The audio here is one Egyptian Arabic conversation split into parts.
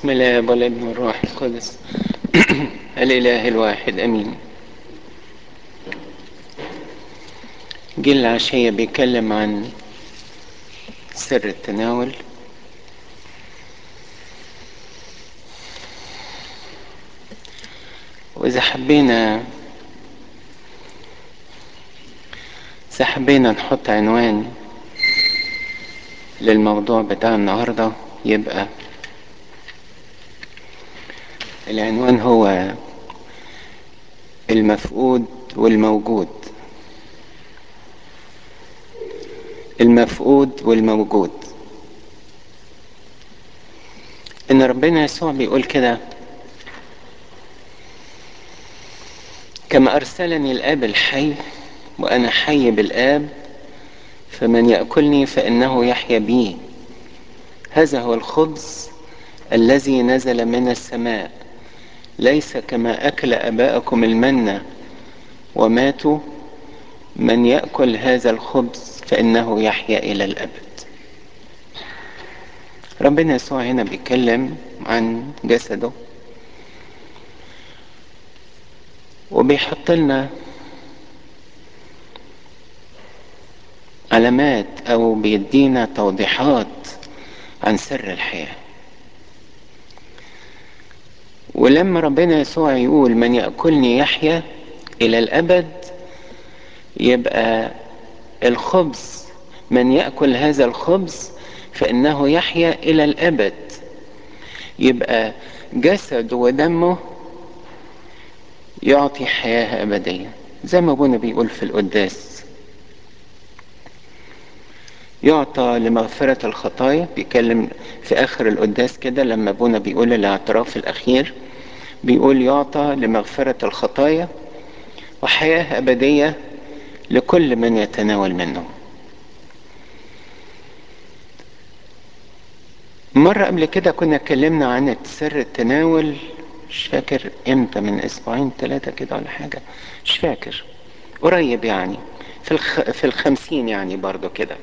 بسم الله والابن والروح القدس الإله الواحد أمين جيل العشية بيتكلم عن سر التناول وإذا حبينا إذا حبينا نحط عنوان للموضوع بتاع النهاردة يبقى العنوان هو المفقود والموجود المفقود والموجود ان ربنا يسوع بيقول كده كما ارسلني الاب الحي وانا حي بالاب فمن ياكلني فانه يحيا بي هذا هو الخبز الذي نزل من السماء ليس كما اكل اباءكم المنه وماتوا من ياكل هذا الخبز فانه يحيا الى الابد ربنا يسوع هنا بيتكلم عن جسده وبيحط لنا علامات او بيدينا توضيحات عن سر الحياه ولما ربنا يسوع يقول من ياكلني يحيا الى الابد يبقى الخبز من ياكل هذا الخبز فانه يحيا الى الابد يبقى جسده ودمه يعطي حياه ابديه زي ما ابونا بيقول في القداس يعطى لمغفرة الخطايا بيتكلم في آخر القداس كده لما أبونا بيقول الاعتراف الأخير بيقول يعطى لمغفرة الخطايا وحياة أبدية لكل من يتناول منه مرة قبل كده كنا اتكلمنا عن سر التناول مش فاكر امتى من اسبوعين ثلاثة كده ولا حاجة مش فاكر قريب يعني في الخ... في الخمسين يعني برضو كده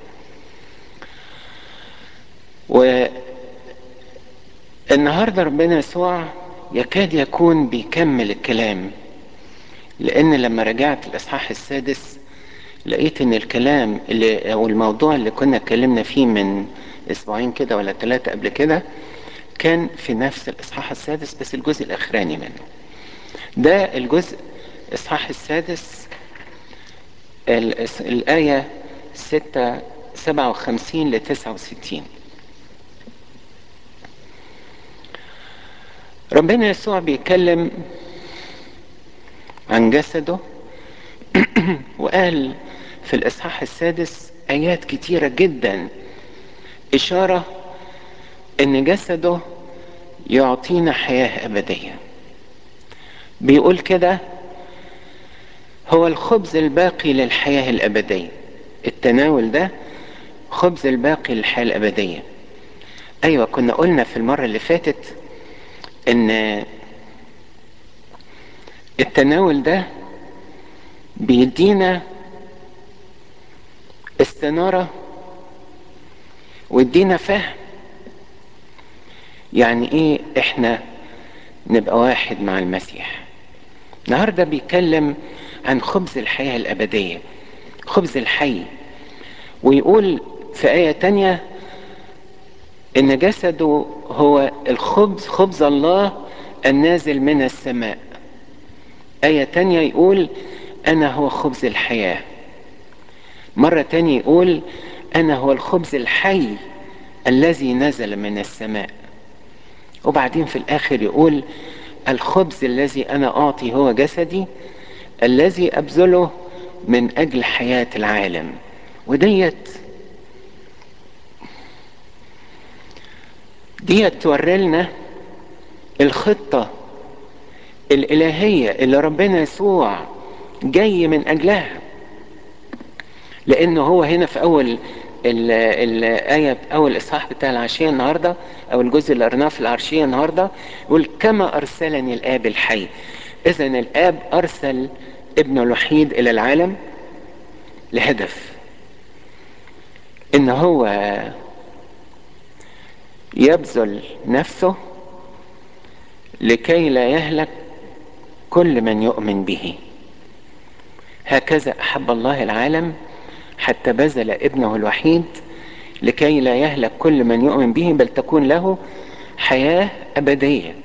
والنهاردة ربنا يسوع يكاد يكون بيكمل الكلام لان لما رجعت الاصحاح السادس لقيت ان الكلام اللي او الموضوع اللي كنا اتكلمنا فيه من اسبوعين كده ولا ثلاثة قبل كده كان في نفس الاصحاح السادس بس الجزء الاخراني منه ده الجزء الاصحاح السادس الآية ستة سبعة وخمسين لتسعة وستين ربنا يسوع بيتكلم عن جسده وقال في الإصحاح السادس آيات كتيرة جدا إشارة إن جسده يعطينا حياة أبدية بيقول كده هو الخبز الباقي للحياة الأبدية التناول ده خبز الباقي للحياة الأبدية أيوة كنا قلنا في المرة اللي فاتت إن التناول ده بيدينا استنارة ويدينا فهم يعني ايه احنا نبقى واحد مع المسيح النهاردة بيتكلم عن خبز الحياة الأبدية خبز الحي ويقول في آية تانية إن جسده هو الخبز خبز الله النازل من السماء آية تانية يقول أنا هو خبز الحياة مرة تانية يقول أنا هو الخبز الحي الذي نزل من السماء وبعدين في الآخر يقول الخبز الذي أنا أعطي هو جسدي الذي أبذله من أجل حياة العالم وديت ديت توري لنا الخطة الإلهية اللي ربنا يسوع جاي من أجلها لأنه هو هنا في أول الآية أول إصحاح بتاع العشية النهاردة أو الجزء اللي قرناه في العشية النهاردة يقول كما أرسلني الآب الحي إذا الآب أرسل ابنه الوحيد إلى العالم لهدف إن هو يبذل نفسه لكي لا يهلك كل من يؤمن به هكذا احب الله العالم حتى بذل ابنه الوحيد لكي لا يهلك كل من يؤمن به بل تكون له حياه ابديه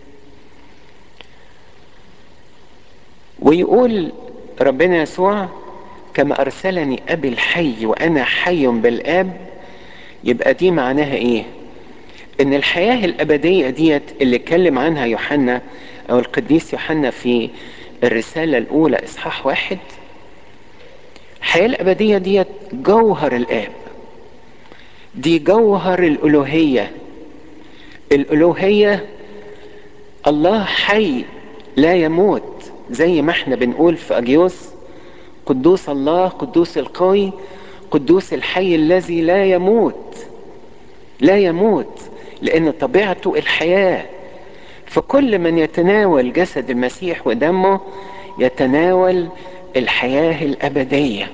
ويقول ربنا يسوع كما ارسلني ابي الحي وانا حي بالاب يبقى دي معناها ايه ان الحياه الابديه ديت اللي اتكلم عنها يوحنا او القديس يوحنا في الرساله الاولى اصحاح واحد الحياه الابديه ديت جوهر الاب دي جوهر الالوهيه الالوهيه الله حي لا يموت زي ما احنا بنقول في اجيوس قدوس الله قدوس القوي قدوس الحي الذي لا يموت لا يموت لان طبيعته الحياه فكل من يتناول جسد المسيح ودمه يتناول الحياه الابديه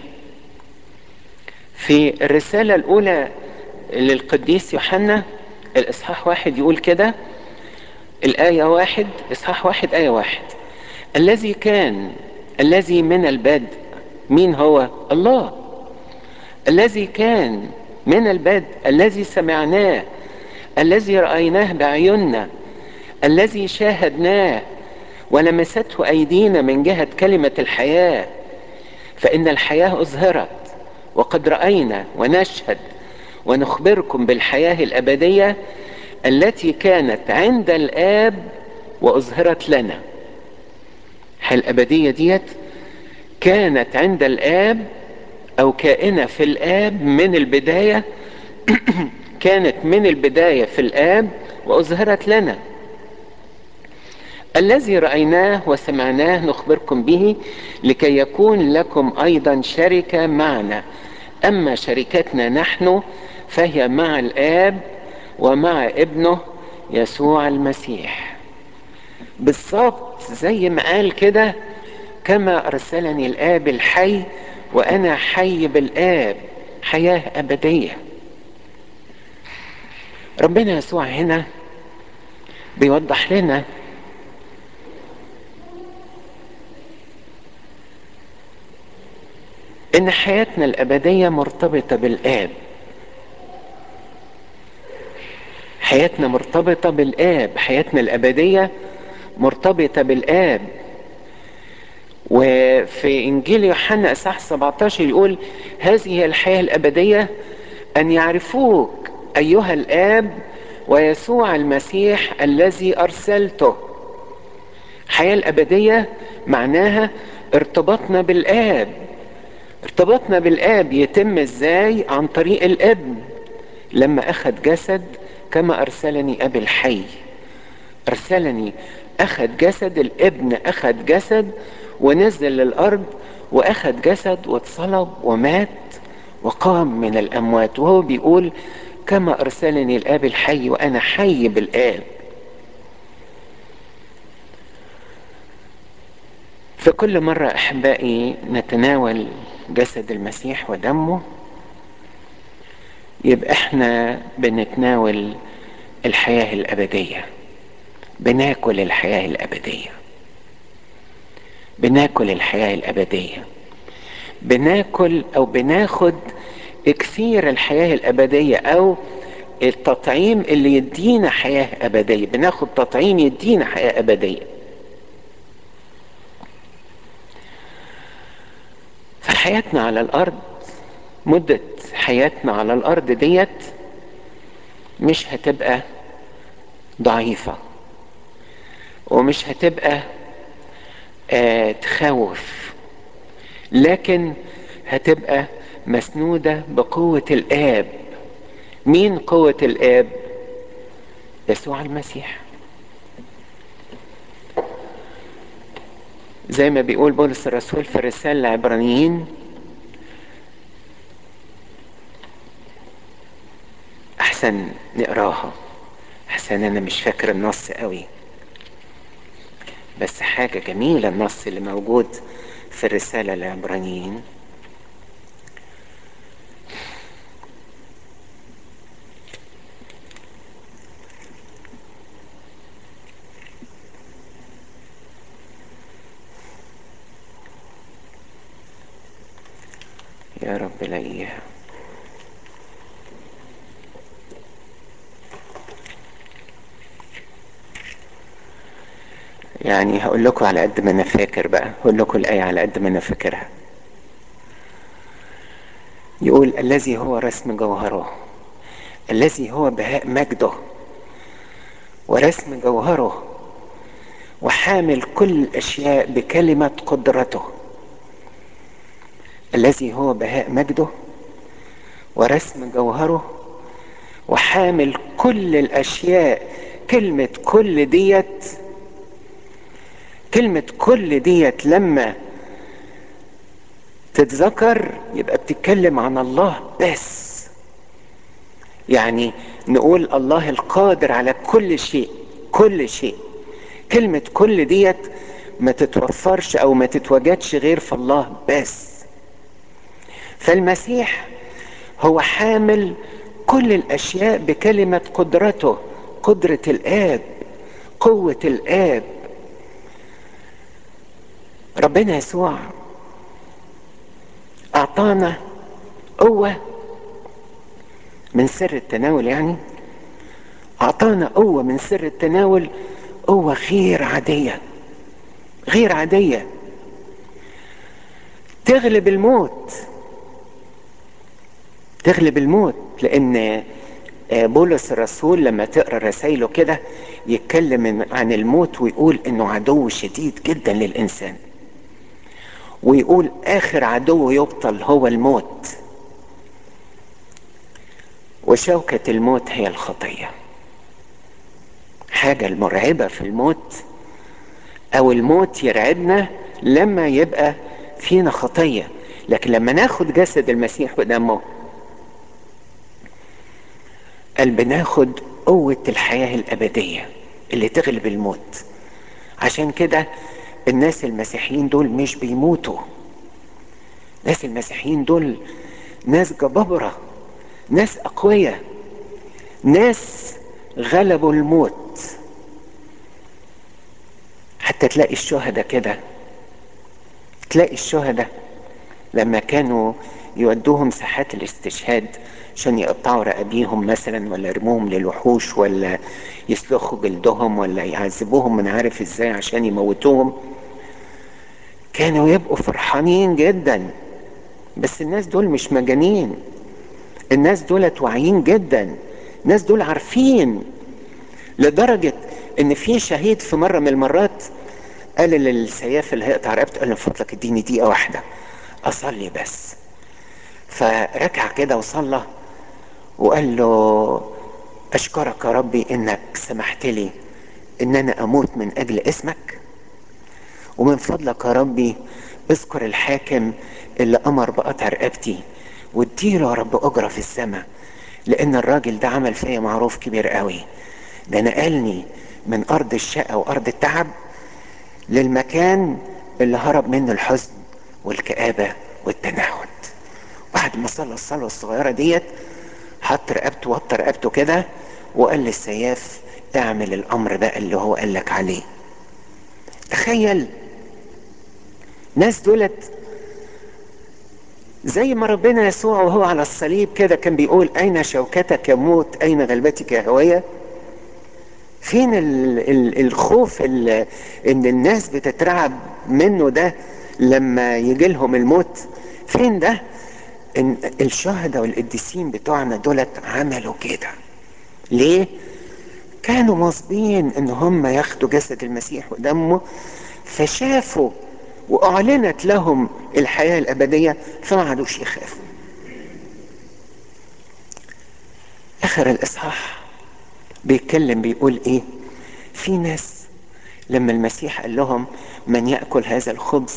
في الرساله الاولى للقديس يوحنا الاصحاح واحد يقول كده الايه واحد اصحاح واحد ايه واحد الذي كان الذي من البدء مين هو الله الذي كان من البدء الذي سمعناه الذي رايناه باعيننا الذي شاهدناه ولمسته ايدينا من جهه كلمه الحياه فان الحياه اظهرت وقد راينا ونشهد ونخبركم بالحياه الابديه التي كانت عند الاب واظهرت لنا الحياه الابديه ديت كانت عند الاب او كائنه في الاب من البدايه كانت من البدايه في الاب واظهرت لنا الذي رايناه وسمعناه نخبركم به لكي يكون لكم ايضا شركه معنا اما شركتنا نحن فهي مع الاب ومع ابنه يسوع المسيح بالظبط زي ما قال كده كما ارسلني الاب الحي وانا حي بالاب حياه ابديه ربنا يسوع هنا بيوضح لنا ان حياتنا الابديه مرتبطه بالاب حياتنا مرتبطه بالاب حياتنا الابديه مرتبطه بالاب وفي انجيل يوحنا اصحاح 17 يقول هذه هي الحياه الابديه ان يعرفوك ايها الاب ويسوع المسيح الذي ارسلته الحياه الابديه معناها ارتباطنا بالاب ارتباطنا بالاب يتم ازاي عن طريق الابن لما اخذ جسد كما ارسلني ابي الحي ارسلني اخذ جسد الابن اخذ جسد ونزل للارض واخذ جسد واتصلب ومات وقام من الاموات وهو بيقول كما ارسلني الاب الحي وانا حي بالاب في كل مرة أحبائي نتناول جسد المسيح ودمه يبقى احنا بنتناول الحياة الأبدية بناكل الحياة الأبدية بناكل الحياة الأبدية بناكل أو بناخد إكثير الحياة الأبدية أو التطعيم اللي يدينا حياة أبدية بناخد تطعيم يدينا حياة أبدية فحياتنا على الأرض مدة حياتنا على الأرض ديت مش هتبقى ضعيفة ومش هتبقى آه تخوف لكن هتبقى مسنودة بقوة الآب مين قوة الآب؟ يسوع المسيح زي ما بيقول بولس الرسول في الرسالة العبرانيين أحسن نقراها أحسن أنا مش فاكر النص قوي بس حاجة جميلة النص اللي موجود في الرسالة العبرانيين يا رب لاقيها يعني هقول لكم على قد ما انا فاكر بقى هقول لكم الايه على قد ما انا فاكرها يقول الذي هو رسم جوهره الذي هو بهاء مجده ورسم جوهره وحامل كل الاشياء بكلمه قدرته الذي هو بهاء مجده ورسم جوهره وحامل كل الاشياء كلمه كل ديت كلمه كل ديت لما تتذكر يبقى بتتكلم عن الله بس يعني نقول الله القادر على كل شيء كل شيء كلمة كل ديت ما تتوفرش او ما تتوجدش غير في الله بس فالمسيح هو حامل كل الاشياء بكلمة قدرته قدرة الاب قوة الاب ربنا يسوع اعطانا قوة من سر التناول يعني اعطانا قوة من سر التناول قوة غير عادية غير عادية تغلب الموت تغلب الموت لان بولس الرسول لما تقرا رسائله كده يتكلم عن الموت ويقول انه عدو شديد جدا للانسان ويقول اخر عدو يبطل هو الموت وشوكة الموت هي الخطية حاجة المرعبة في الموت او الموت يرعبنا لما يبقى فينا خطية لكن لما ناخد جسد المسيح ودمه قال بناخد قوة الحياة الأبدية اللي تغلب الموت عشان كده الناس المسيحيين دول مش بيموتوا ناس المسيحيين دول ناس جبابرة ناس أقوياء ناس غلبوا الموت حتى تلاقي الشهداء كده تلاقي الشهداء لما كانوا يودوهم ساحات الاستشهاد عشان يقطعوا رقابيهم مثلا ولا يرموهم للوحوش ولا يسلخوا جلدهم ولا يعذبوهم من عارف ازاي عشان يموتوهم كانوا يبقوا فرحانين جدا بس الناس دول مش مجانين الناس دولت واعيين جدا الناس دول عارفين لدرجة ان في شهيد في مرة من المرات قال للسياف اللي هيقطع رقبته قال له من فضلك اديني دقيقة واحدة اصلي بس فركع كده وصلى وقال له اشكرك يا ربي انك سمحت لي ان انا اموت من اجل اسمك ومن فضلك يا ربي اذكر الحاكم اللي امر بقطع رقبتي واديله يا رب اجره في السماء لان الراجل ده عمل فيا معروف كبير قوي ده نقلني من ارض الشقة وارض التعب للمكان اللي هرب منه الحزن والكآبة والتنهد بعد ما صلى الصلاة الصغيرة ديت حط رقبته وطى رقبته كده وقال للسياف اعمل الامر ده اللي هو قال لك عليه تخيل ناس دولت زي ما ربنا يسوع وهو على الصليب كده كان بيقول اين شوكتك يا موت اين غلبتك يا هوية فين ال ال الخوف ال ان الناس بتترعب منه ده لما يجي لهم الموت فين ده ان الشهداء والقديسين بتوعنا دولت عملوا كده ليه كانوا مصبين ان هم ياخدوا جسد المسيح ودمه فشافوا واعلنت لهم الحياه الابديه فما عادوش يخافوا اخر الاصحاح بيتكلم بيقول ايه في ناس لما المسيح قال لهم من ياكل هذا الخبز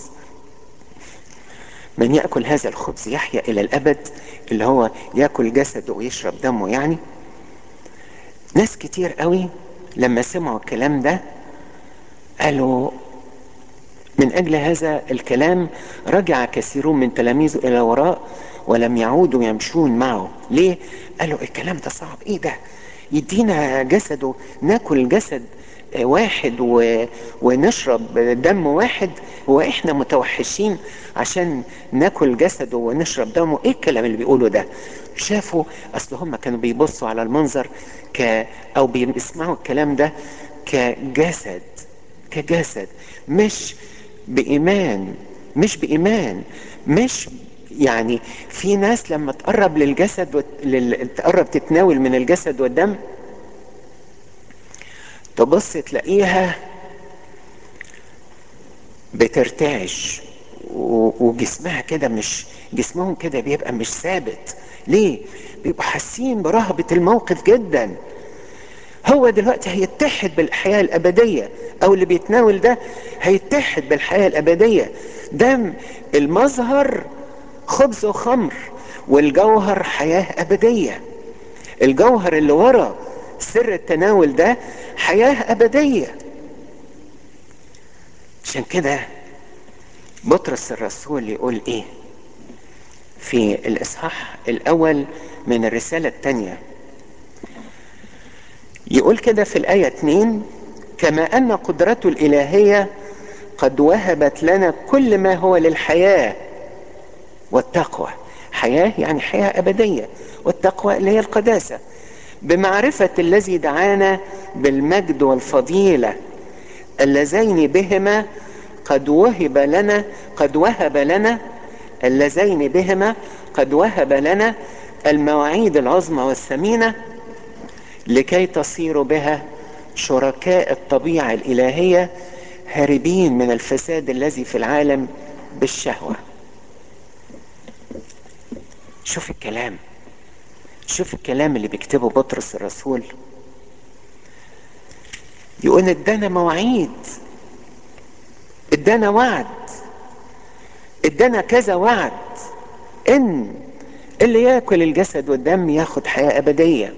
من ياكل هذا الخبز يحيا الى الابد اللي هو ياكل جسده ويشرب دمه يعني ناس كتير قوي لما سمعوا الكلام ده قالوا من اجل هذا الكلام رجع كثيرون من تلاميذه الى وراء ولم يعودوا يمشون معه ليه قالوا الكلام ده صعب ايه ده يدينا جسده ناكل جسد واحد و... ونشرب دم واحد هو احنا متوحشين عشان ناكل جسده ونشرب دمه ايه الكلام اللي بيقوله ده شافوا اصل هم كانوا بيبصوا على المنظر ك او بيسمعوا الكلام ده كجسد كجسد مش بايمان مش بايمان مش يعني في ناس لما تقرب للجسد وت... لل... تقرب تتناول من الجسد والدم تبص تلاقيها بترتعش وجسمها كده مش جسمهم كده بيبقى مش ثابت ليه بيبقوا حاسين برهبة الموقف جدا هو دلوقتي هيتحد بالحياة الأبدية أو اللي بيتناول ده هيتحد بالحياة الأبدية ده المظهر خبز وخمر والجوهر حياة أبدية الجوهر اللي ورا سر التناول ده حياة أبدية عشان كده بطرس الرسول يقول ايه في الاصحاح الاول من الرسالة الثانية يقول كده في الآية 2 كما أن قدرته الإلهية قد وهبت لنا كل ما هو للحياة والتقوى حياة يعني حياة أبدية والتقوى اللي هي القداسة بمعرفة الذي دعانا بالمجد والفضيلة اللذين بهما قد وهب لنا قد وهب لنا اللذين بهما قد وهب لنا المواعيد العظمى والثمينة لكي تصيروا بها شركاء الطبيعة الإلهية هاربين من الفساد الذي في العالم بالشهوة شوف الكلام شوف الكلام اللي بيكتبه بطرس الرسول يقول ادانا مواعيد ادانا وعد ادانا كذا وعد ان اللي ياكل الجسد والدم ياخد حياة ابدية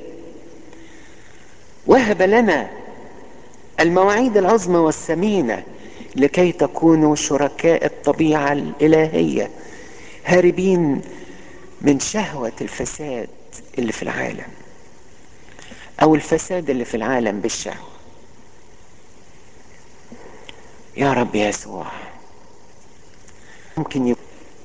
وهب لنا المواعيد العظمى والثمينة لكي تكونوا شركاء الطبيعة الإلهية هاربين من شهوة الفساد اللي في العالم أو الفساد اللي في العالم بالشهوة يا رب يسوع ممكن يكون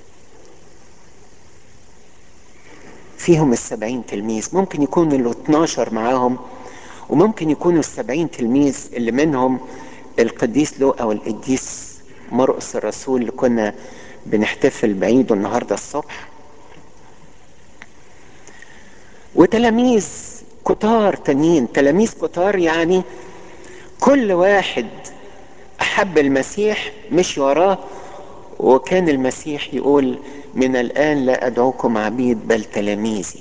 فيهم السبعين تلميذ ممكن يكون ال 12 معاهم وممكن يكونوا السبعين تلميذ اللي منهم القديس لو او القديس مرقس الرسول اللي كنا بنحتفل بعيده النهارده الصبح وتلاميذ كتار تانيين تلاميذ كتار يعني كل واحد احب المسيح مشي وراه وكان المسيح يقول من الان لا ادعوكم عبيد بل تلاميذي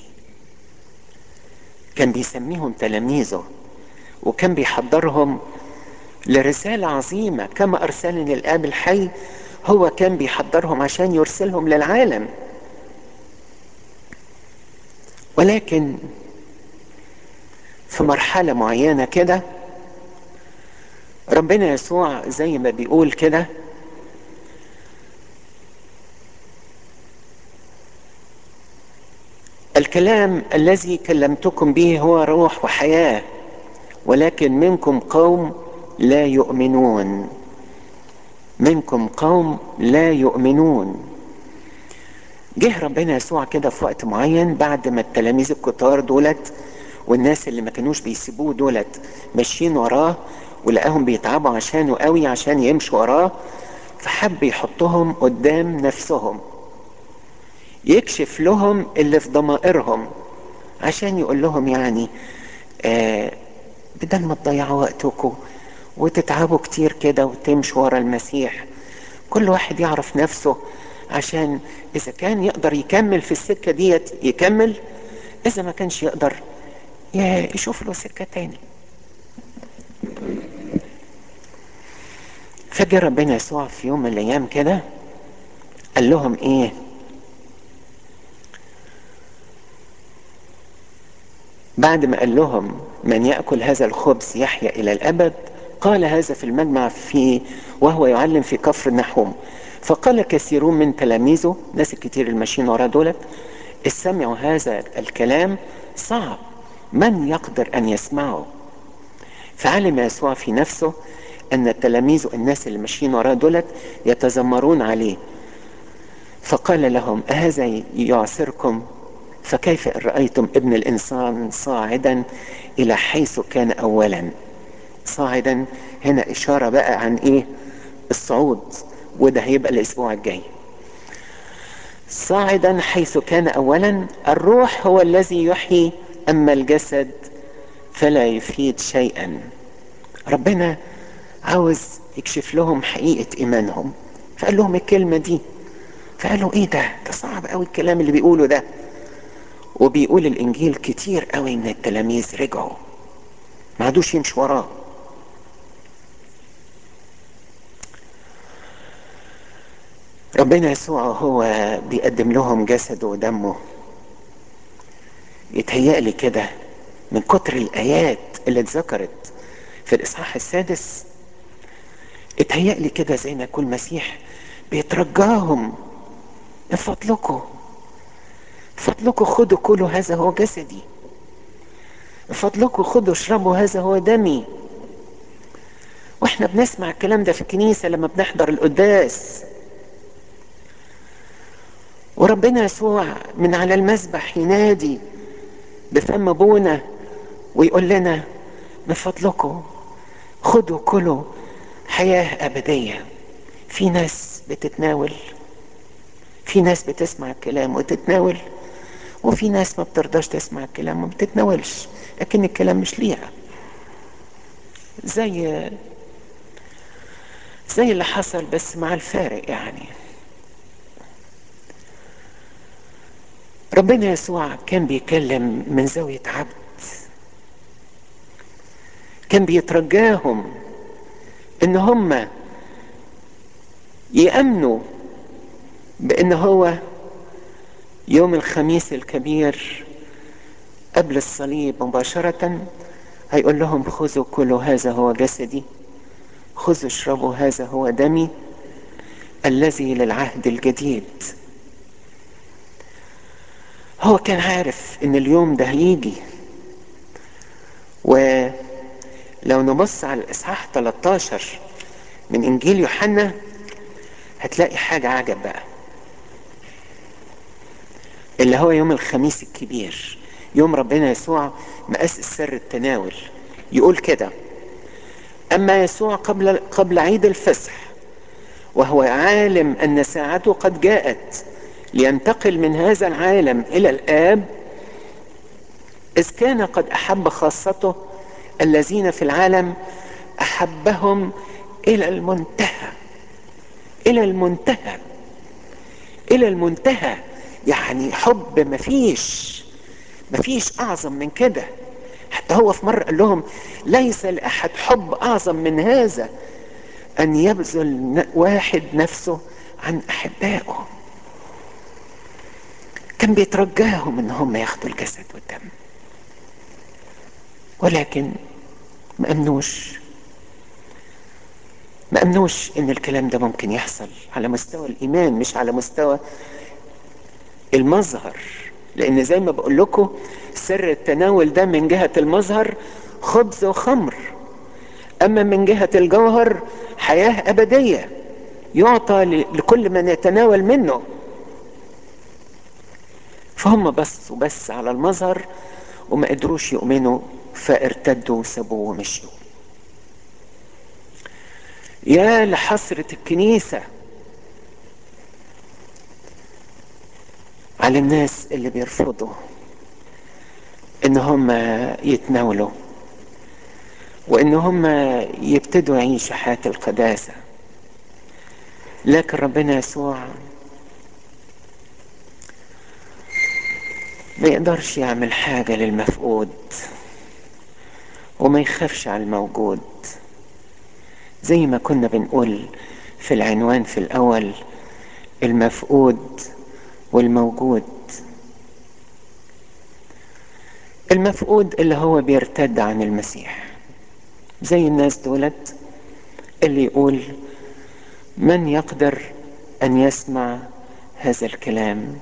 كان بيسميهم تلاميذه وكان بيحضرهم لرسالة عظيمة كما أرسلني الآب الحي هو كان بيحضرهم عشان يرسلهم للعالم ولكن في مرحلة معينة كده ربنا يسوع زي ما بيقول كده الكلام الذي كلمتكم به هو روح وحياه ولكن منكم قوم لا يؤمنون منكم قوم لا يؤمنون جه ربنا يسوع كده في وقت معين بعد ما التلاميذ الكتار دولت والناس اللي ما كانوش بيسيبوه دولت ماشيين وراه ولقاهم بيتعبوا عشانه قوي عشان يمشوا وراه فحب يحطهم قدام نفسهم يكشف لهم اللي في ضمائرهم عشان يقول لهم يعني آه بدل ما تضيعوا وقتكم وتتعبوا كتير كده وتمشوا ورا المسيح كل واحد يعرف نفسه عشان اذا كان يقدر يكمل في السكه ديت يكمل اذا ما كانش يقدر يشوف له سكه تاني فجأة ربنا يسوع في يوم من الايام كده قال لهم ايه بعد ما قال لهم من يأكل هذا الخبز يحيا إلى الأبد قال هذا في المجمع في وهو يعلم في كفر النحوم فقال كثيرون من تلاميذه ناس الكتير الماشيين وراه دولت سمعوا هذا الكلام صعب من يقدر أن يسمعه فعلم يسوع في نفسه ان التلاميذ والناس اللي ماشيين وراه دولت يتذمرون عليه فقال لهم أهذا يعسركم فكيف إن رأيتم ابن الإنسان صاعدا إلى حيث كان أولا صاعدا هنا إشارة بقى عن إيه الصعود وده هيبقى الأسبوع الجاي صاعدا حيث كان أولا الروح هو الذي يحيي أما الجسد فلا يفيد شيئا ربنا عاوز يكشف لهم حقيقة إيمانهم فقال لهم الكلمة دي فقالوا ايه ده ده صعب قوي الكلام اللي بيقوله ده وبيقول الانجيل كتير قوي ان التلاميذ رجعوا ما عادوش يمشوا وراه ربنا يسوع هو بيقدم لهم جسده ودمه يتهيألي كده من كتر الآيات اللي اتذكرت في الإصحاح السادس اتهيألي كده زي ما يكون المسيح بيترجاهم من فضلكم فضلكم خدوا كلوا هذا هو جسدي فضلكم خدوا اشربوا هذا هو دمي واحنا بنسمع الكلام ده في الكنيسة لما بنحضر القداس وربنا يسوع من على المذبح ينادي بفم ابونا ويقول لنا من فضلكم خدوا كلوا حياة أبدية في ناس بتتناول في ناس بتسمع الكلام وتتناول وفي ناس ما بترضاش تسمع الكلام وما بتتناولش لكن الكلام مش ليها زي زي اللي حصل بس مع الفارق يعني ربنا يسوع كان بيكلم من زاوية عبد كان بيترجاهم ان هم يأمنوا بان هو يوم الخميس الكبير قبل الصليب مباشرة هيقول لهم خذوا كلوا هذا هو جسدي خذوا اشربوا هذا هو دمي الذي للعهد الجديد هو كان عارف ان اليوم ده هيجي ولو نبص على الاصحاح 13 من انجيل يوحنا هتلاقي حاجة عجب بقى اللي هو يوم الخميس الكبير يوم ربنا يسوع مأسس سر التناول يقول كده أما يسوع قبل قبل عيد الفصح وهو عالم أن ساعته قد جاءت لينتقل من هذا العالم إلى الآب إذ كان قد أحب خاصته الذين في العالم أحبهم إلى المنتهى إلى المنتهى إلى المنتهى يعني حب مفيش مفيش أعظم من كده حتى هو في مرة قال لهم ليس لأحد حب أعظم من هذا أن يبذل واحد نفسه عن أحبائه كان بيترجاهم ان هم ياخدوا الجسد والدم ولكن ما امنوش ما امنوش ان الكلام ده ممكن يحصل على مستوى الايمان مش على مستوى المظهر لان زي ما بقول لكم سر التناول ده من جهة المظهر خبز وخمر اما من جهة الجوهر حياة ابدية يعطى لكل من يتناول منه فهم بصوا بس على المظهر وما قدروش يؤمنوا فارتدوا وسابوه ومشوا يا لحسرة الكنيسة على الناس اللي بيرفضوا ان هم يتناولوا وان هم يبتدوا يعيشوا حياة القداسة لكن ربنا يسوع ما يقدرش يعمل حاجة للمفقود وما يخافش على الموجود زي ما كنا بنقول في العنوان في الأول المفقود والموجود المفقود اللي هو بيرتد عن المسيح زي الناس دولت اللي يقول من يقدر أن يسمع هذا الكلام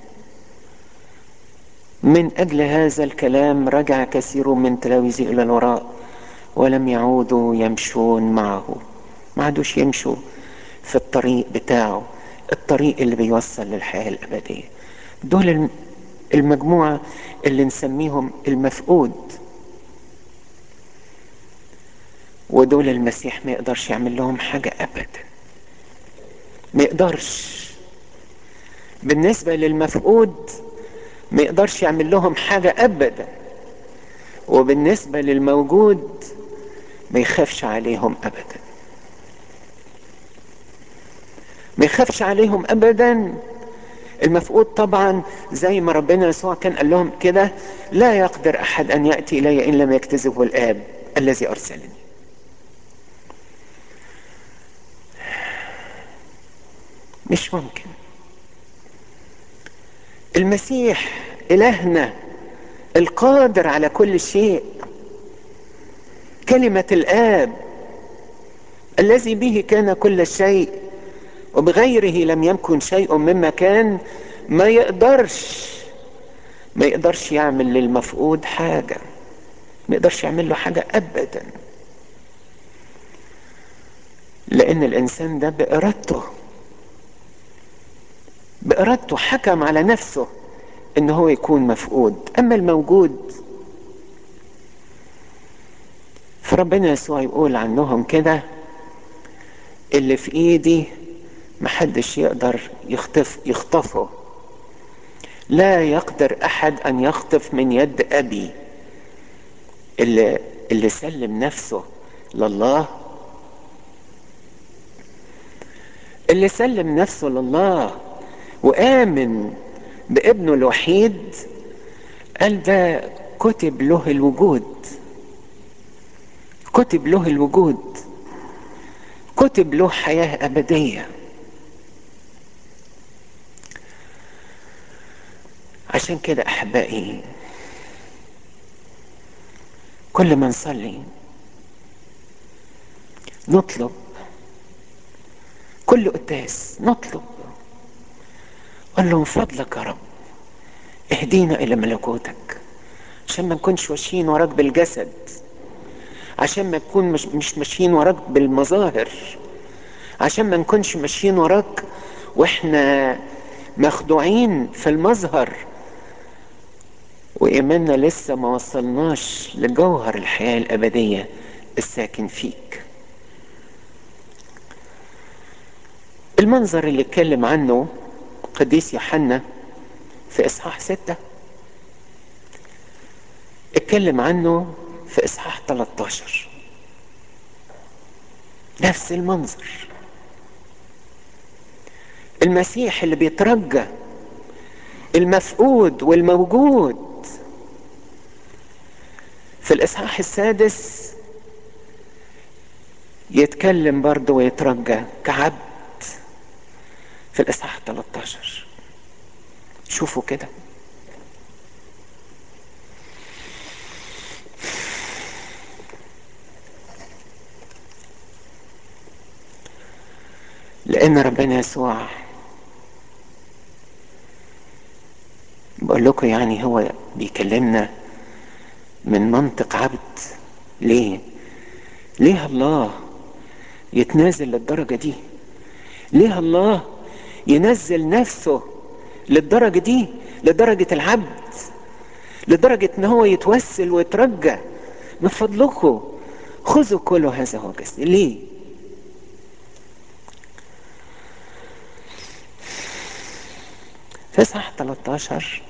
من أجل هذا الكلام رجع كثير من تلاميذه إلى الوراء ولم يعودوا يمشون معه ما عادوش يمشوا في الطريق بتاعه الطريق اللي بيوصل للحياة الأبدية دول المجموعة اللي نسميهم المفقود ودول المسيح ما يقدرش يعمل لهم حاجة أبدا ما يقدرش بالنسبة للمفقود ما يقدرش يعمل لهم حاجة أبدا وبالنسبة للموجود ما يخافش عليهم أبدا ما يخافش عليهم أبدا المفقود طبعا زي ما ربنا يسوع كان قال لهم كده لا يقدر أحد أن يأتي إلي إن لم يكتذبه الآب الذي أرسلني مش ممكن المسيح إلهنا القادر على كل شيء كلمة الآب الذي به كان كل شيء وبغيره لم يكن شيء مما كان ما يقدرش ما يقدرش يعمل للمفقود حاجة ما يقدرش يعمل له حاجة أبدا لأن الإنسان ده بإرادته بإرادته حكم على نفسه إن هو يكون مفقود أما الموجود فربنا يسوع يقول عنهم كده اللي في ايدي محدش يقدر يخطف يخطفه لا يقدر احد ان يخطف من يد ابي اللي اللي سلم نفسه لله اللي سلم نفسه لله وامن بابنه الوحيد قال ده كتب له الوجود كتب له الوجود كتب له حياة أبدية عشان كده أحبائي كل ما نصلي نطلب كل قداس نطلب قل له من فضلك يا رب اهدينا إلى ملكوتك عشان ما نكونش ماشيين وراك بالجسد عشان ما نكون مش, مش ماشيين وراك بالمظاهر عشان ما نكونش ماشيين وراك واحنا مخدوعين في المظهر وإيماننا لسه ما وصلناش لجوهر الحياة الأبدية الساكن فيك المنظر اللي اتكلم عنه قديس يوحنا في إصحاح ستة اتكلم عنه في إصحاح 13 نفس المنظر المسيح اللي بيترجى المفقود والموجود في الإصحاح السادس يتكلم برضه ويترجى كعبد في الإصحاح 13 شوفوا كده لأن ربنا يسوع بقول لكم يعني هو بيكلمنا من منطق عبد ليه؟ ليه الله يتنازل للدرجة دي؟ ليه الله ينزل نفسه للدرجة دي لدرجة العبد لدرجة ان هو يتوسل ويترجى من فضلكم خذوا كل هذا هو جسدي ليه؟ في اصحاح 13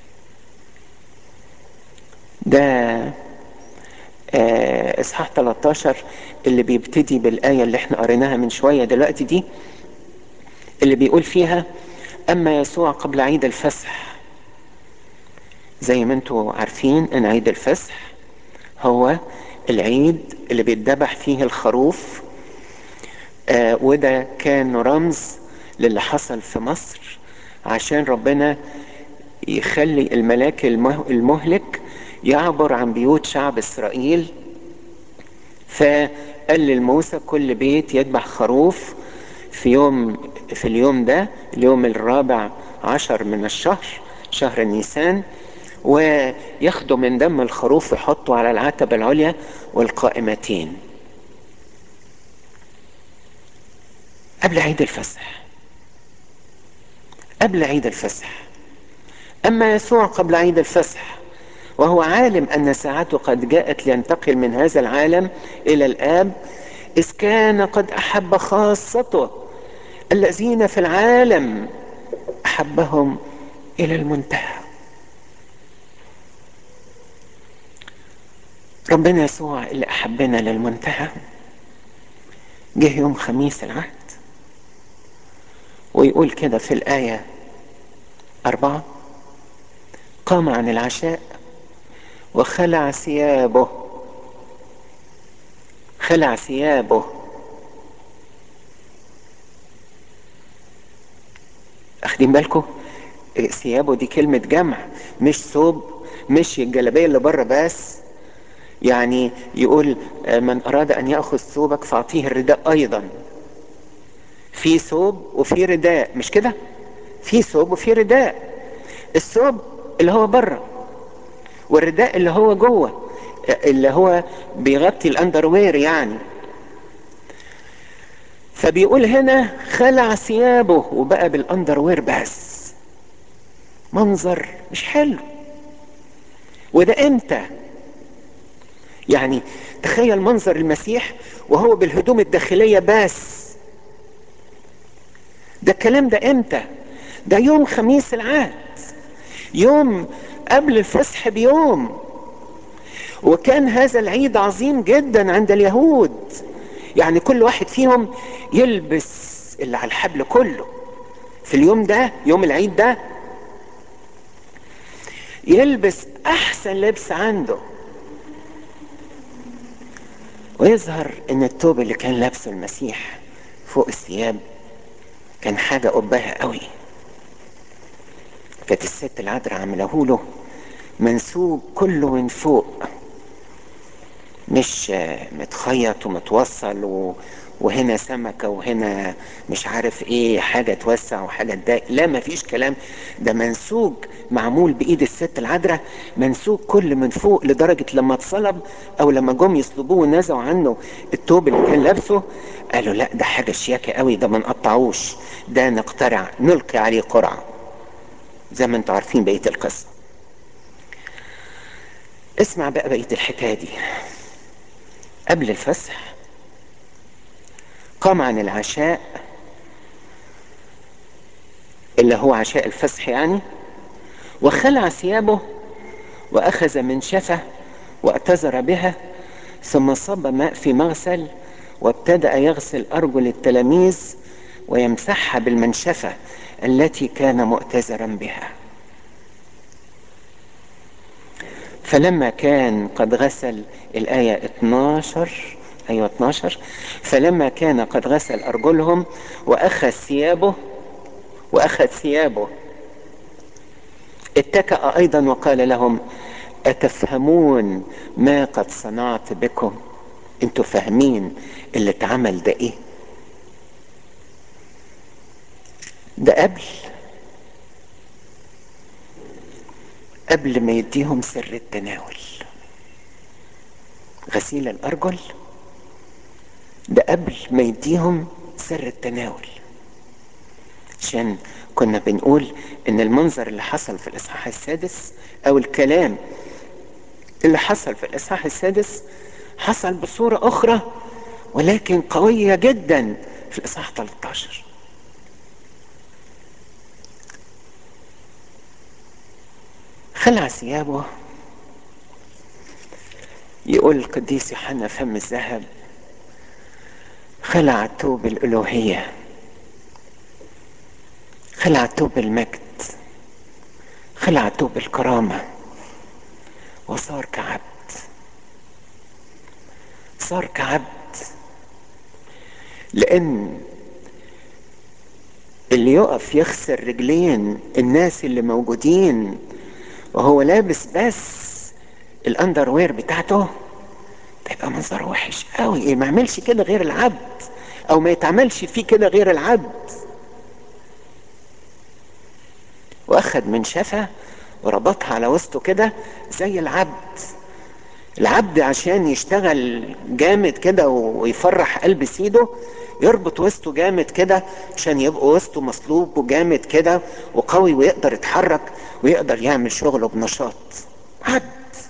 ده آه اصحاح 13 اللي بيبتدي بالايه اللي احنا قريناها من شويه دلوقتي دي اللي بيقول فيها اما يسوع قبل عيد الفسح زي ما انتم عارفين ان عيد الفسح هو العيد اللي بيتذبح فيه الخروف آه وده كان رمز للي حصل في مصر عشان ربنا يخلي الملاك المهلك يعبر عن بيوت شعب اسرائيل فقال لموسى كل بيت يذبح خروف في يوم في اليوم ده اليوم الرابع عشر من الشهر شهر نيسان وياخدوا من دم الخروف ويحطوا على العتبة العليا والقائمتين قبل عيد الفسح قبل عيد الفسح أما يسوع قبل عيد الفسح وهو عالم أن ساعته قد جاءت لينتقل من هذا العالم إلى الآب إذ كان قد أحب خاصته الذين في العالم أحبهم إلى المنتهى ربنا يسوع اللي أحبنا للمنتهى جه يوم خميس العهد ويقول كده في الآية أربعة قام عن العشاء وخلع ثيابه خلع ثيابه اخدين بالكم ثيابه دي كلمة جمع مش ثوب مش الجلابية اللي بره بس يعني يقول من أراد أن يأخذ ثوبك فأعطيه الرداء أيضا في ثوب وفي رداء مش كده في ثوب وفي رداء الثوب اللي هو بره والرداء اللي هو جوه اللي هو بيغطي الاندروير يعني فبيقول هنا خلع ثيابه وبقى بالاندروير بس منظر مش حلو وده امتى يعني تخيل منظر المسيح وهو بالهدوم الداخليه بس ده الكلام ده امتى ده يوم خميس العهد يوم قبل الفصح بيوم وكان هذا العيد عظيم جدا عند اليهود يعني كل واحد فيهم يلبس اللي على الحبل كله في اليوم ده يوم العيد ده يلبس احسن لبس عنده ويظهر ان الثوب اللي كان لابسه المسيح فوق الثياب كان حاجة قبها قوي كانت الست العذراء عامله له منسوب كله من فوق مش متخيط ومتوصل و... وهنا سمكة وهنا مش عارف ايه حاجة توسع وحاجة تضايق لا مفيش كلام ده منسوج معمول بايد الست العذراء منسوج كل من فوق لدرجة لما اتصلب او لما جم يصلبوه ونزعوا عنه التوب اللي كان لابسه قالوا لا ده حاجة شياكة قوي ده ما نقطعوش ده نقترع نلقي عليه قرعة زي ما انتوا عارفين بقية القصة اسمع بقى بقية الحكاية دي قبل الفسح قام عن العشاء اللي هو عشاء الفسح يعني وخلع ثيابه واخذ منشفه واعتذر بها ثم صب ماء في مغسل وابتدا يغسل ارجل التلاميذ ويمسحها بالمنشفه التي كان مؤتزرا بها فلما كان قد غسل الآية 12 أيوة 12 فلما كان قد غسل أرجلهم وأخذ ثيابه وأخذ ثيابه اتكأ أيضا وقال لهم أتفهمون ما قد صنعت بكم انتوا فاهمين اللي اتعمل ده ايه ده قبل قبل ما يديهم سر التناول غسيل الأرجل ده قبل ما يديهم سر التناول عشان كنا بنقول ان المنظر اللي حصل في الاصحاح السادس او الكلام اللي حصل في الاصحاح السادس حصل بصورة اخرى ولكن قوية جدا في الاصحاح 13 خلع ثيابه يقول القديس يوحنا فم الذهب خلع توب الألوهية خلع توب المجد خلع توب الكرامة وصار كعبد صار كعبد لأن اللي يقف يخسر رجلين الناس اللي موجودين وهو لابس بس الاندروير بتاعته تبقى منظره وحش قوي إيه ما يعملش كده غير العبد او ما يتعملش فيه كده غير العبد واخد من شفة وربطها على وسطه كده زي العبد العبد عشان يشتغل جامد كده ويفرح قلب سيده يربط وسطه جامد كده عشان يبقى وسطه مصلوب وجامد كده وقوي ويقدر يتحرك ويقدر يعمل شغله بنشاط عبد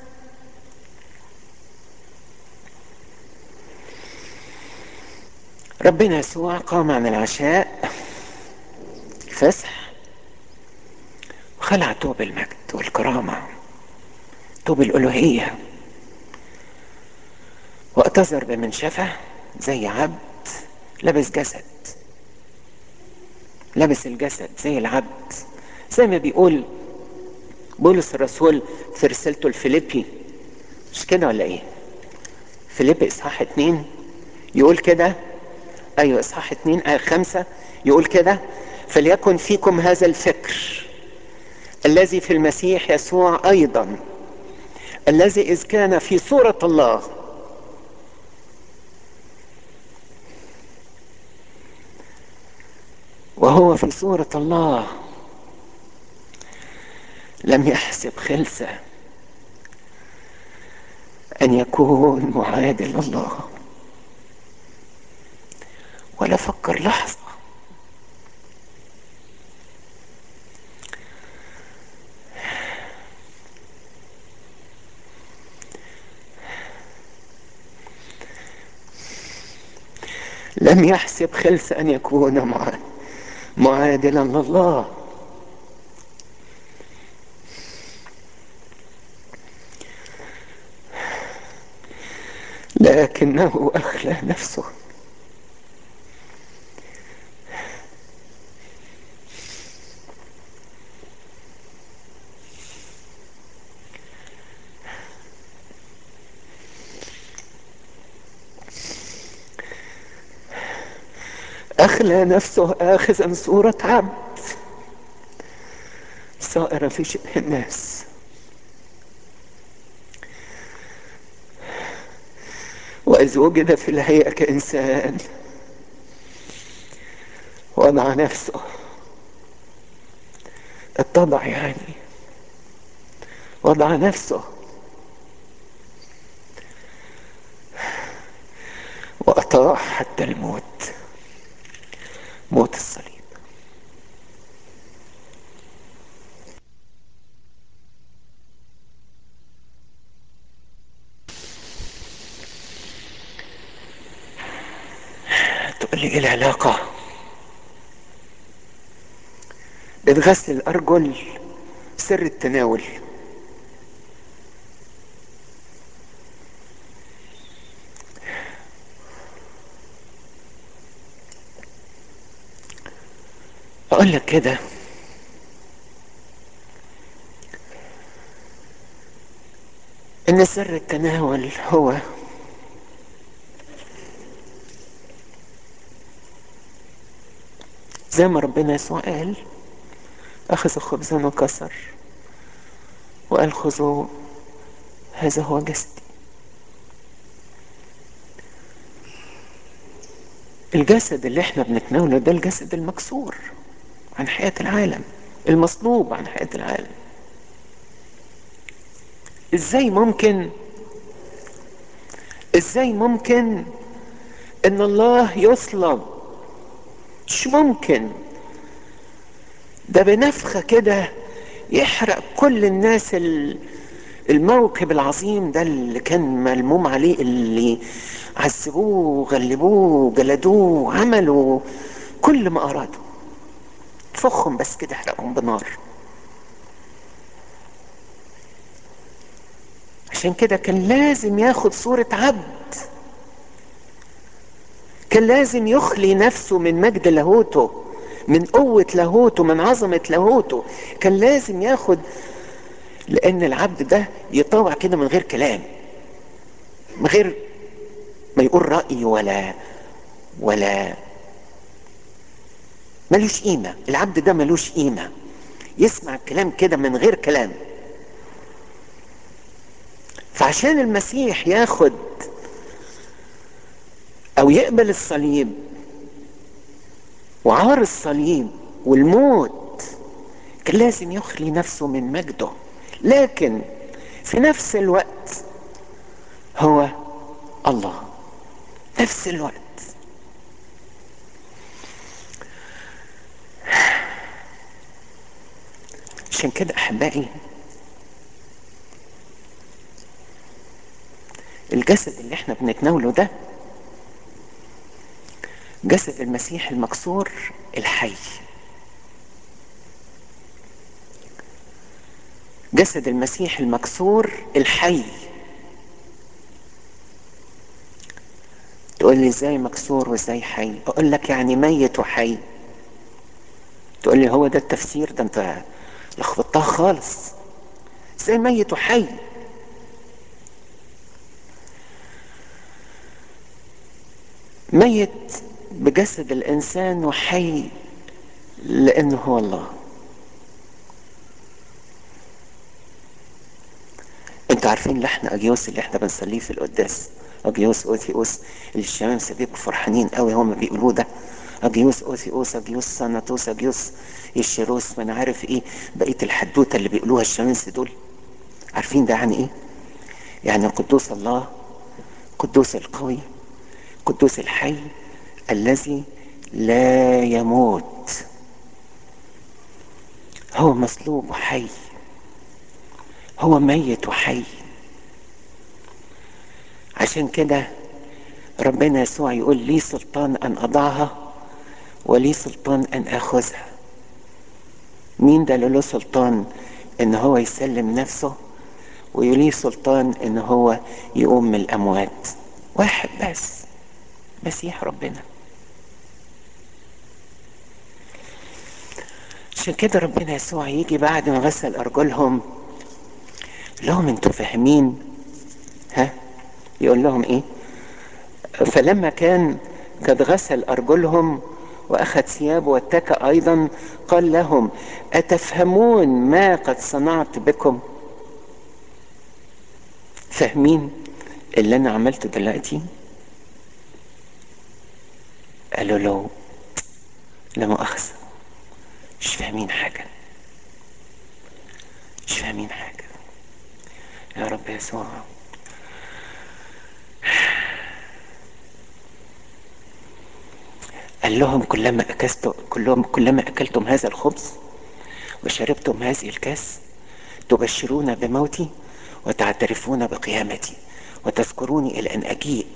ربنا يسوع قام عن العشاء فسح وخلع توب المجد والكرامة توب الألوهية واعتذر بمنشفة زي عبد لبس جسد لبس الجسد زي العبد زي ما بيقول بولس الرسول في رسالته الفيليبي مش كده ولا ايه فيليبي اصحاح اتنين يقول كده ايوه اصحاح اتنين ايه خمسة يقول كده فليكن فيكم هذا الفكر الذي في المسيح يسوع ايضا الذي اذ كان في صورة الله وهو في صورة الله لم يحسب خلسة أن يكون معادل الله ولا فكر لحظة لم يحسب خلسة أن يكون معادل معادلا لله لكنه أخلى نفسه أخلى نفسه آخذا صورة عبد صائر في شبه الناس وإذ وجد في الهيئة كإنسان وضع نفسه اتضع يعني وضع نفسه وأطاع حتى الموت موت الصليب تقول لي ايه العلاقة بين غسل الأرجل سر التناول أقول لك كده إن سر التناول هو زي ما ربنا يسوع قال أخذ خبزا وكسر وقال خذوا هذا هو جسدي الجسد اللي احنا بنتناوله ده الجسد المكسور عن حياة العالم المصلوب عن حياة العالم ازاي ممكن ازاي ممكن ان الله يصلب مش ممكن ده بنفخة كده يحرق كل الناس الموكب العظيم ده اللي كان ملموم عليه اللي عذبوه وغلبوه وجلدوه وعملوا كل ما ارادوا تفخهم بس كده احرقهم بنار عشان كده كان لازم ياخد صورة عبد كان لازم يخلي نفسه من مجد لاهوته من قوة لاهوته من عظمة لاهوته كان لازم ياخد لأن العبد ده يطاوع كده من غير كلام من غير ما يقول رأي ولا ولا ملوش قيمة العبد ده ملوش قيمة يسمع الكلام كده من غير كلام فعشان المسيح ياخد او يقبل الصليب وعار الصليب والموت كان لازم يخلي نفسه من مجده لكن في نفس الوقت هو الله نفس الوقت عشان كده احبائي الجسد اللي احنا بنتناوله ده جسد المسيح المكسور الحي جسد المسيح المكسور الحي تقول لي ازاي مكسور وازاي حي اقول لك يعني ميت وحي تقول لي هو ده التفسير ده انت لخبطتها خالص ازاي ميت وحي ميت بجسد الانسان وحي لانه هو الله انتوا عارفين لحن اجيوس اللي احنا بنصليه في القداس اجيوس اوثيوس اللي الشمامسه بيبقوا فرحانين قوي هم بيقولوه ده اجيوس اوثيوس اجيوس ساناتوس اجيوس يشيروس ما انا عارف ايه بقيه الحدوته اللي بيقولوها الشمامسه دول عارفين ده يعني ايه يعني قدوس الله قدوس القوي قدوس الحي الذي لا يموت هو مصلوب وحي هو ميت وحي عشان كده ربنا يسوع يقول لي سلطان ان اضعها ولي سلطان ان اخذها مين ده اللي له سلطان ان هو يسلم نفسه وليه سلطان ان هو يقوم من الاموات واحد بس مسيح ربنا عشان كده ربنا يسوع يجي بعد ما غسل ارجلهم لهم انتوا فاهمين ها يقول لهم ايه فلما كان قد غسل ارجلهم واخذ ثيابه واتكى ايضا قال لهم اتفهمون ما قد صنعت بكم فاهمين اللي انا عملته دلوقتي قالوا له لا مؤاخذة مش فاهمين حاجة مش فاهمين حاجة يا رب يسوع قال لهم كلما أكلتم كلهم كلما أكلتم هذا الخبز وشربتم هذه الكاس تبشرون بموتي وتعترفون بقيامتي وتذكروني إلى أن أجيء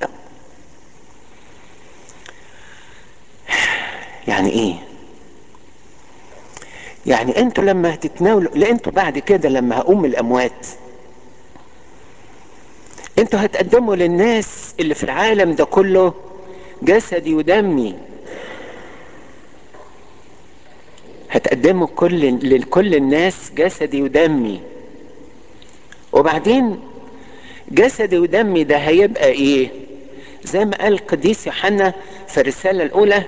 يعني إيه؟ يعني أنتوا لما هتتناولوا لا أنتوا بعد كده لما هقوم من الأموات أنتوا هتقدموا للناس اللي في العالم ده كله جسدي ودمي هتقدموا كل لكل الناس جسدي ودمي وبعدين جسدي ودمي ده هيبقى ايه زي ما قال القديس يوحنا في الرساله الاولى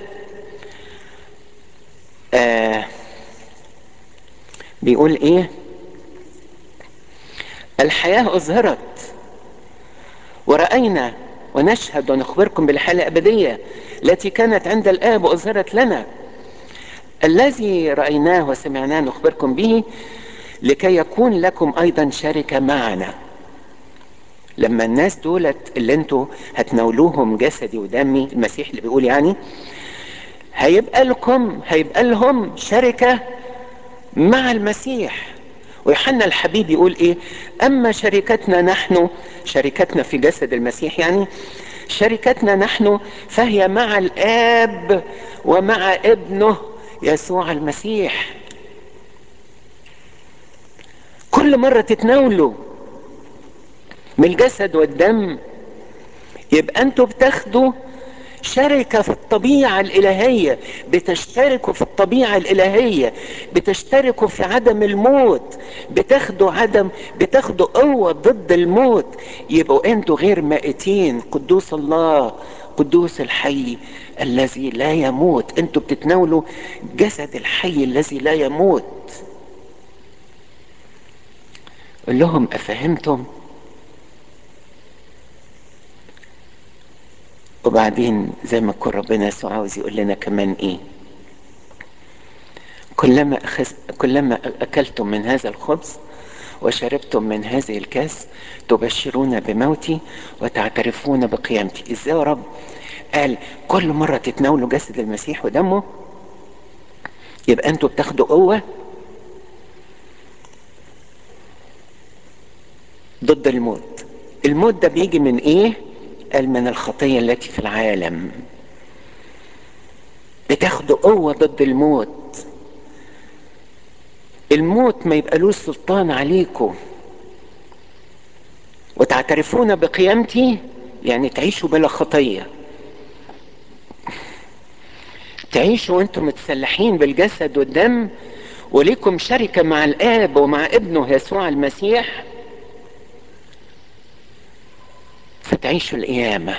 آه بيقول ايه الحياه اظهرت ورأينا ونشهد ونخبركم بالحياه الابديه التي كانت عند الاب واظهرت لنا الذي رأيناه وسمعناه نخبركم به لكي يكون لكم أيضا شركة معنا لما الناس دولت اللي انتوا هتناولوهم جسدي ودمي المسيح اللي بيقول يعني هيبقى لكم هيبقى لهم شركة مع المسيح ويوحنا الحبيب يقول ايه اما شركتنا نحن شركتنا في جسد المسيح يعني شركتنا نحن فهي مع الاب ومع ابنه يسوع المسيح كل مرة تتناولوا من الجسد والدم يبقى انتوا بتاخدوا شركة في الطبيعة الإلهية بتشتركوا في الطبيعة الإلهية بتشتركوا في عدم الموت بتاخدوا عدم بتاخدوا قوة ضد الموت يبقوا انتوا غير مائتين قدوس الله قدوس الحي الذي لا يموت انتوا بتتناولوا جسد الحي الذي لا يموت قل لهم افهمتم وبعدين زي ما يكون ربنا يسوع عاوز يقول لنا كمان ايه كلما أخذ كلما اكلتم من هذا الخبز وشربتم من هذه الكاس تبشرون بموتي وتعترفون بقيامتي ازاي يا رب قال كل مرة تتناولوا جسد المسيح ودمه يبقى انتوا بتاخدوا قوة ضد الموت الموت ده بيجي من ايه قال من الخطية التي في العالم بتاخدوا قوة ضد الموت الموت ما يبقالوش سلطان عليكم وتعترفون بقيامتي يعني تعيشوا بلا خطية تعيشوا وانتم متسلحين بالجسد والدم وليكم شركة مع الآب ومع ابنه يسوع المسيح فتعيشوا القيامة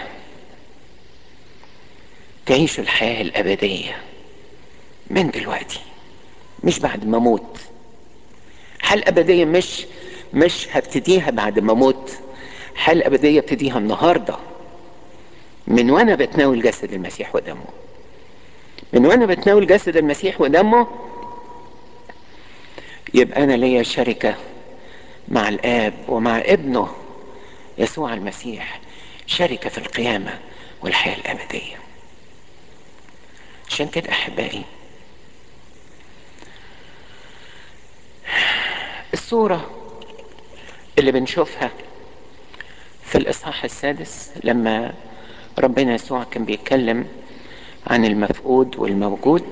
تعيشوا الحياة الأبدية من دلوقتي مش بعد ما أموت الحياة الأبدية مش مش هبتديها بعد ما أموت الحياة الأبدية ابتديها النهاردة من وأنا بتناول جسد المسيح ودمه من وأنا بتناول جسد المسيح ودمه يبقى أنا ليا شركة مع الآب ومع ابنه يسوع المسيح شركة في القيامة والحياة الأبدية عشان كده أحبائي الصورة اللي بنشوفها في الإصحاح السادس لما ربنا يسوع كان بيتكلم عن المفقود والموجود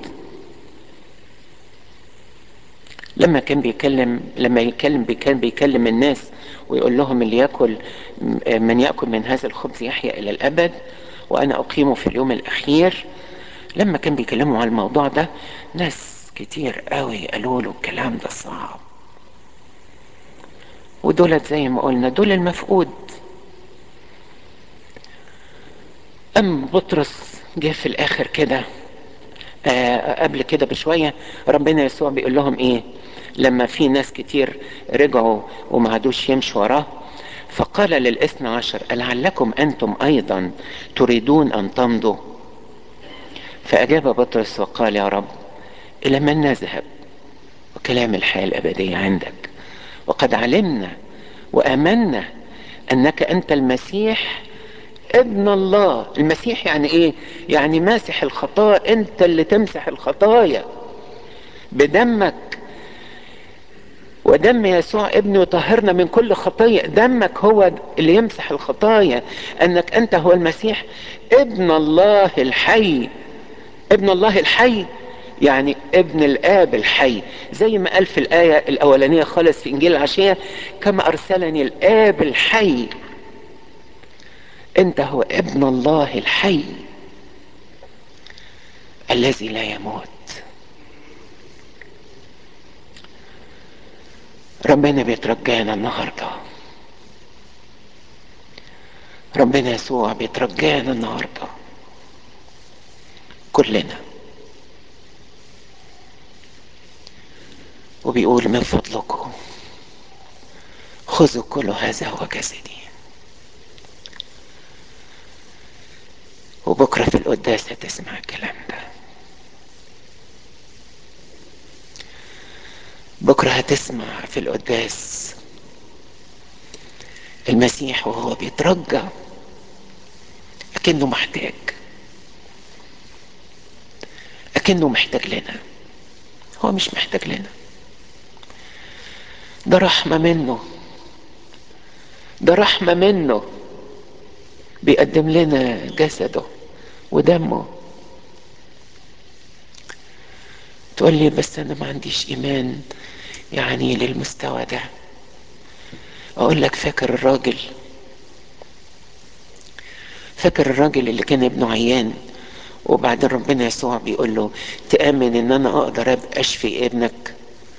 لما كان بيكلم لما يتكلم كان بيكلم الناس ويقول لهم اللي ياكل من ياكل من هذا الخبز يحيا الى الابد وانا اقيمه في اليوم الاخير لما كان بيكلموا على الموضوع ده ناس كتير قوي قالوا له الكلام ده صعب ودولت زي ما قلنا دول المفقود أم بطرس جه في الآخر كده آه قبل كده بشوية ربنا يسوع بيقول لهم إيه لما في ناس كتير رجعوا وما عادوش يمشوا وراه فقال للاثنى عشر لعلكم أنتم أيضا تريدون أن تمضوا فأجاب بطرس وقال يا رب إلى من نذهب وكلام الحياة الأبدية عندك وقد علمنا وآمنا أنك أنت المسيح ابن الله المسيح يعني ايه يعني ماسح الخطايا انت اللي تمسح الخطايا بدمك ودم يسوع ابنه يطهرنا من كل خطية دمك هو اللي يمسح الخطايا انك انت هو المسيح ابن الله الحي ابن الله الحي يعني ابن الاب الحي زي ما قال في الايه الاولانيه خالص في انجيل العشيه كما ارسلني الاب الحي انت هو ابن الله الحي الذي لا يموت ربنا بيترجانا النهارده ربنا يسوع بيترجانا النهارده كلنا وبيقول من فضلكم خذوا كل هذا هو جسدي وبكرة في القداس هتسمع الكلام ده بكرة هتسمع في القداس المسيح وهو بيترجى أكنه محتاج أكنه محتاج لنا هو مش محتاج لنا ده رحمة منه ده رحمة منه بيقدم لنا جسده ودمه تقول لي بس انا ما عنديش ايمان يعني للمستوى ده اقول لك فاكر الراجل فاكر الراجل اللي كان ابنه عيان وبعدين ربنا يسوع بيقول له تأمن ان انا اقدر ابقى اشفي ابنك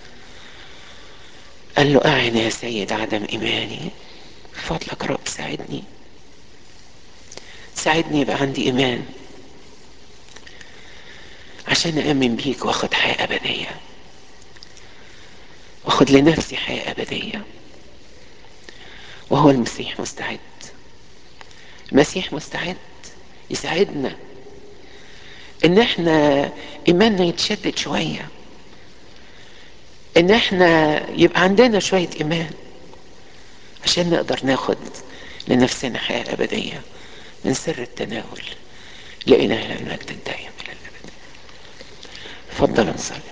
قال له اعن يا سيد عدم ايماني فضلك رب ساعدني ساعدني يبقى عندي ايمان عشان أأمن بيك وأخد حياة أبدية وأخد لنفسي حياة أبدية وهو المسيح مستعد المسيح مستعد يساعدنا إن إحنا إيماننا يتشدد شوية ان احنا يبقى عندنا شوية ايمان عشان نقدر ناخد لنفسنا حياة ابدية من سر التناول لإلهنا المجد الدائم الى الابد اتفضل نصلي